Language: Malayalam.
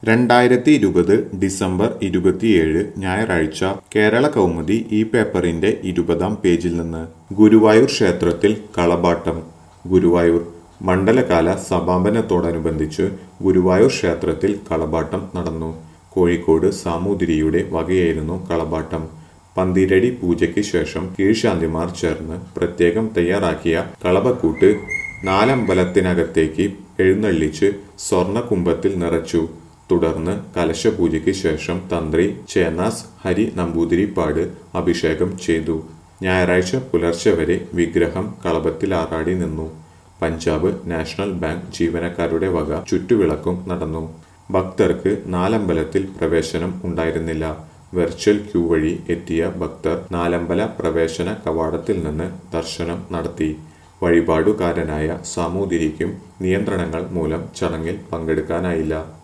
രണ്ടായിരത്തി ഇരുപത് ഡിസംബർ ഇരുപത്തിയേഴ് ഞായറാഴ്ച കേരള കൗമുദി ഈ പേപ്പറിന്റെ ഇരുപതാം പേജിൽ നിന്ന് ഗുരുവായൂർ ക്ഷേത്രത്തിൽ കളഭാട്ടം ഗുരുവായൂർ മണ്ഡലകാല സമാപനത്തോടനുബന്ധിച്ച് ഗുരുവായൂർ ക്ഷേത്രത്തിൽ കളഭാട്ടം നടന്നു കോഴിക്കോട് സാമൂതിരിയുടെ വകയായിരുന്നു കളഭാട്ടം പന്തിരടി പൂജയ്ക്ക് ശേഷം കീഴ്ശാന്തിമാർ ചേർന്ന് പ്രത്യേകം തയ്യാറാക്കിയ കളഭക്കൂട്ട് നാലമ്പലത്തിനകത്തേക്ക് എഴുന്നള്ളിച്ച് സ്വർണകുംഭത്തിൽ നിറച്ചു തുടർന്ന് കലശപൂജയ്ക്ക് ശേഷം തന്ത്രി ചേന്നാസ് ഹരി നമ്പൂതിരിപ്പാട് അഭിഷേകം ചെയ്തു ഞായറാഴ്ച പുലർച്ചെ വരെ വിഗ്രഹം കളഭത്തിലാറാടി നിന്നു പഞ്ചാബ് നാഷണൽ ബാങ്ക് ജീവനക്കാരുടെ വക ചുറ്റുവിളക്കും നടന്നു ഭക്തർക്ക് നാലമ്പലത്തിൽ പ്രവേശനം ഉണ്ടായിരുന്നില്ല വെർച്വൽ ക്യൂ വഴി എത്തിയ ഭക്തർ നാലമ്പല പ്രവേശന കവാടത്തിൽ നിന്ന് ദർശനം നടത്തി വഴിപാടുകാരനായ സാമൂതിരിക്കും നിയന്ത്രണങ്ങൾ മൂലം ചടങ്ങിൽ പങ്കെടുക്കാനായില്ല